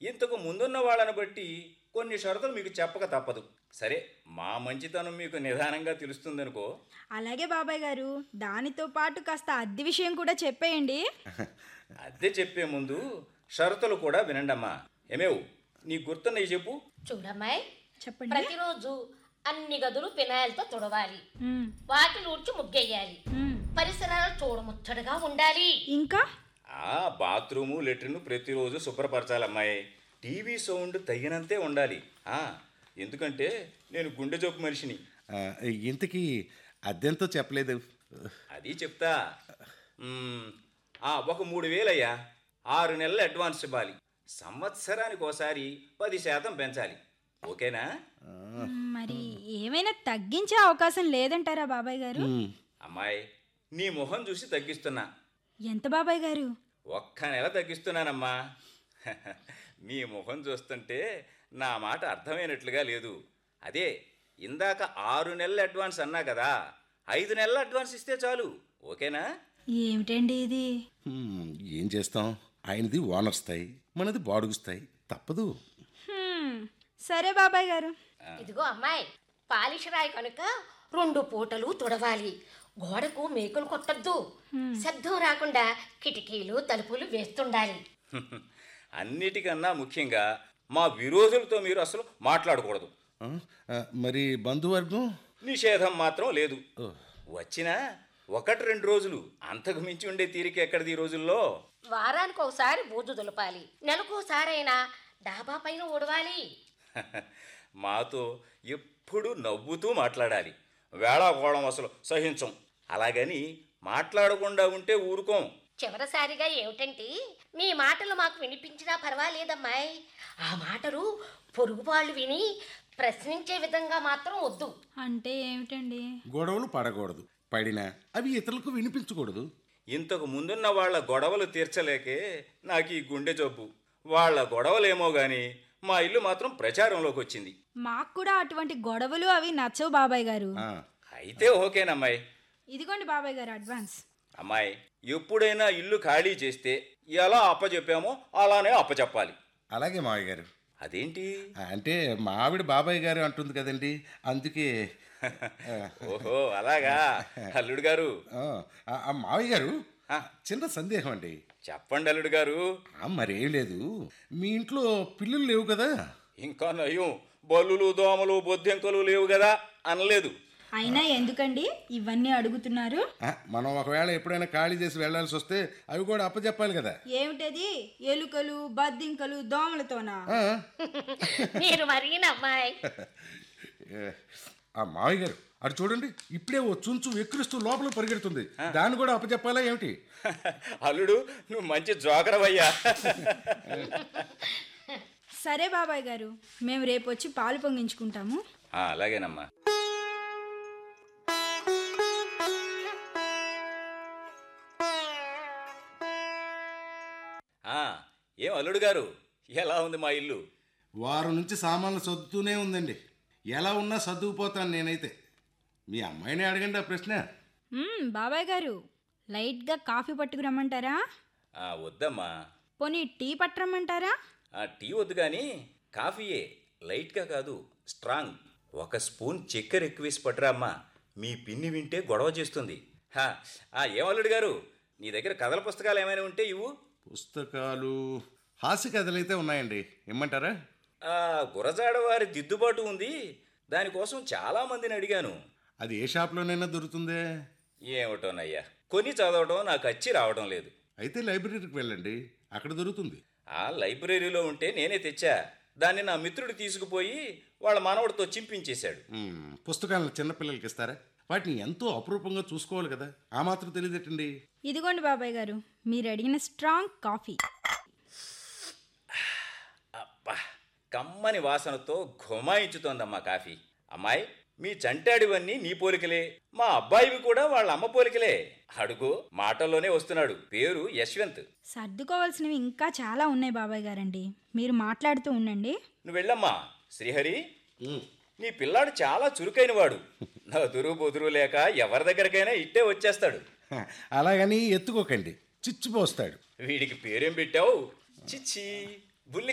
ఇంతకు ముందున్న వాళ్ళని బట్టి కొన్ని షరతులు మీకు చెప్పక తప్పదు సరే మా మంచితనం మీకు నిదానంగా తెలుస్తుందనుకో అలాగే బాబాయ్ గారు దానితో పాటు కాస్త అద్దె విషయం కూడా చెప్పేయండి అద్దె చెప్పే ముందు షరతులు కూడా వినండమ్మా ఏమేవు నీ గుర్తున్నవి చెప్పు చూడమ్మాయి చెప్పండి ప్రతిరోజు అన్ని గదులు పినాయిలతో తుడవాలి మ్మ్, వాకిలు ఊడ్చి ముగ్గేయాలి మ్మ్. పరిసరాలు చూడముచ్చటగా ఉండాలి ఇంకా ఆ బాత్రూము లెట్రిన్ ప్రతిరోజు శుభ్రపరచాలమ్మాయి టీవీ సౌండ్ తగినంతే ఉండాలి ఆ, ఎందుకంటే నేను గుండె జోపు మనిషిని ఆ, ఇంతకీ అద్దెంతో చెప్పలేదు అది చెప్తా మ్మ్, ఆ, ఒక మూడు వేలయ్యా ఆరు నెలలు అడ్వాన్స్ ఇవ్వాలి సంవత్సరానికి ఒకసారి పది శాతం పెంచాలి ఓకేనా మరి ఏమైనా తగ్గించే అవకాశం లేదంటారా బాబాయ్ గారు ఉమ్, అమ్మాయి నీ మొహం చూసి తగ్గిస్తున్నా ఎంత బాబాయ్ గారు ఒక్క నెల తగ్గిస్తున్నానమ్మా మీ ముఖం చూస్తుంటే నా మాట అర్థమైనట్లుగా లేదు అదే ఇందాక ఆరు నెలల అడ్వాన్స్ అన్నా కదా ఐదు నెలల అడ్వాన్స్ ఇస్తే చాలు ఓకేనా ఏమిటండి ఇది ఉమ్, ఏం చేస్తాం ఆయనది ఓనర్ స్థాయి మనది బాడుగు స్థాయి తప్పదు హ్మ్, సరే బాబాయ్ గారు ఇదిగో అమ్మాయి పాలిష్ రాయి కనుక రెండు పూటలు తుడవాలి గోడకు మేకులు కొట్టద్దు శబ్దం రాకుండా కిటికీలు తలుపులు వేస్తుండాలి అన్నిటికన్నా ముఖ్యంగా మా విరోధులతో మీరు అసలు మాట్లాడకూడదు ఆ, ఆ, మరి బంధువర్గం నిషేధం మాత్రం లేదు ఓ, వచ్చినా ఒకటి రెండు రోజులు అంతకు మించి ఉండే తీరిక ఎక్కడిది ఈ రోజుల్లో వారానికి ఒకసారి బూజు దులపాలి నెలకోసారైనా డాబా పైన ఊడవాలి మాతో ఎప్పుడూ నవ్వుతూ మాట్లాడాలి వేళాకోళం అసలు సహించం అలాగని మాట్లాడకుండా ఉంటే ఊరుకోం చివరిసారిగా ఏమిటంటే మీ మాటలు మాకు వినిపించినా పర్వాలేదమ్మాయి ఆ మాటలు పొరుగు వాళ్ళు విని ప్రశ్నించే విధంగా మాత్రం వద్దు అంటే ఏమిటండి గొడవలు పడకూడదు పడినా అవి ఇతరులకు వినిపించకూడదు ఇంతకు ముందున్న వాళ్ళ గొడవలు తీర్చలేకే నాకు ఈ గుండె జబ్బు వాళ్ళ గొడవలేమో గాని మా ఇల్లు మాత్రం ప్రచారంలోకి వచ్చింది మాకు కూడా అటువంటి గొడవలు అవి నచ్చవు బాబాయ్ గారు ఆ, అయితే ఓకేనమ్మాయి ఇదిగోండి బాబాయ్ గారు అడ్వాన్స్ అమ్మాయి ఎప్పుడైనా ఇల్లు ఖాళీ చేస్తే ఎలా అప్పచెప్పామో అలానే అప్పచెప్పాలి అలాగే మావయ్య గారు అదేంటి అంటే మా ఆవిడ బాబాయ్ గారు అంటుంది కదండి అందుకే ఓహో అలాగా అల్లుడు గారు ఆ, ఆ, ఆ, మావయ్య గారు ఆ. చిన్న సందేహం అండి చెప్పండి అల్లుడు గారు ఆ, మరేం లేదు మీ ఇంట్లో పిల్లులు లేవు కదా ఇంకా నయం బల్లులు దోమలు బొద్దెంకలు లేవు కదా అనలేదు అయినా ఎందుకండి ఇవన్నీ అడుగుతున్నారు ఆ, మనం ఒకవేళ ఎప్పుడైనా ఖాళీ చేసి వెళ్ళాల్సి వస్తే అవి కూడా అప్పచెప్పాలి కదా ఏమిటది ఎలుకలు బద్దింకలు దోమలతోనా ఆ, మీరు మరీన అమ్మాయి ఏ, ఆ మావయ్య గారు అటు చూడండి ఇప్పుడే ఓ చుంచు ఎక్కిరిస్తూ లోపల పరిగెడుతుంది దాన్ని కూడా అప్పచెప్పాలా ఏమిటి అల్లుడు నువ్వు మంచి జోకరవయ్యా సరే బాబాయ్ గారు మేము రేపు వచ్చి పాలు పొంగించుకుంటాము ఆ, అలాగేనమ్మా ఆ, ఏం అల్లుడు గారు ఎలా ఉంది మా ఇల్లు వారం నుంచి సామాన్లు సర్దుతూనే ఉందండి ఎలా ఉన్నా సర్దుకుపోతాను నేనైతే మీ అమ్మాయిని అడగండి ఆ ప్రశ్న మ్మ్, బాబాయ్ గారు లైట్గా కాఫీ పట్టుకురమ్మంటారా ఆ, వద్దమ్మా పోనీ టీ పట్టరమ్మంటారా ఆ టీ వద్దు కానీ కాఫీయే లైట్గా కాదు స్ట్రాంగ్ ఒక స్పూన్ చక్కెర ఎక్కువేసి పట్టురా అమ్మా మీ పిన్ని వింటే గొడవ చేస్తుంది హా, ఆ, ఏం అల్లుడు గారు నీ దగ్గర కథల పుస్తకాలు ఏమైనా ఉంటే ఇవ్వు పుస్తకాలు హాస్య కథలైతే ఉన్నాయండి ఇమ్మంటారా ఆ గురజాడ వారి దిద్దుబాటు ఉంది దానికోసం చాలా మందిని అడిగాను అది ఏ షాప్లోనైనా దొరుకుతుందే ఏమిటోనయ్యా కొని చదవడం నాకు వచ్చి రావడం లేదు అయితే లైబ్రరీకి వెళ్ళండి అక్కడ దొరుకుతుంది ఆ లైబ్రరీలో ఉంటే నేనే తెచ్చా దాన్ని నా మిత్రుడు తీసుకుపోయి వాళ్ళ మనవడితో చింపించేశాడు మ్మ్, పుస్తకాలను చిన్నపిల్లలకి ఇస్తారా వాటిని ఎంతో అపురూపంగా చూసుకోవాలి కదా ఆ మాత్రం తెలియదటండి ఇదిగోండి బాబాయ్ గారు మీరు అడిగిన స్ట్రాంగ్ కాఫీ అబ్బా కమ్మని వాసనతో ఘుమాయించుతోందమ్మా కాఫీ అమ్మాయి మీ చంటాడివన్నీ నీ పోలికలే మా అబ్బాయివి కూడా వాళ్ళ అమ్మ పోలికలే అడుగు మాటల్లోనే వస్తున్నాడు పేరు యశ్వంత్ సర్దుకోవాల్సినవి ఇంకా చాలా ఉన్నాయి బాబాయ్ గారండి మీరు మాట్లాడుతూ ఉండండి నువ్వు వెళ్ళమ్మా శ్రీహరి మ్మ్. నీ పిల్లాడు చాలా చురుకైన వాడు నదురు బొదురు లేక ఎవరి దగ్గరకైనా ఇట్టే వచ్చేస్తాడు హ, అలాగని ఎత్తుకోకండి చిచ్చిపోస్తాడు వీడికి పేరేం పెట్టావు చిచ్చి బుల్లి